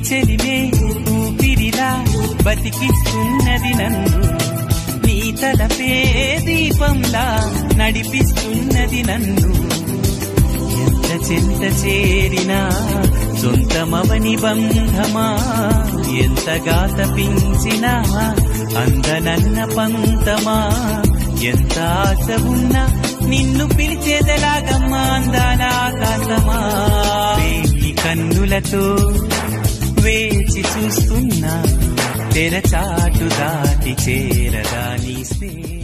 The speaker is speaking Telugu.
చెలిమే ఊపిరిలా బతికిస్తున్నది నన్ను నీ తలపే దీపంలా నడిపిస్తున్నది నన్ను ఎంత చెంత చేరినా సొంతమవని బంధమా ఎంతగా తపించినా అందనన్న పంతమా ఎంత ఆశ ఉన్నా నిన్ను పిలిచేదలాగమ్మా అందాల ఆకాశమా వేయి కన్నులతో వేచి చూస్తున్నా తెరచాటు దాటి చేరదా నీ స్నేహ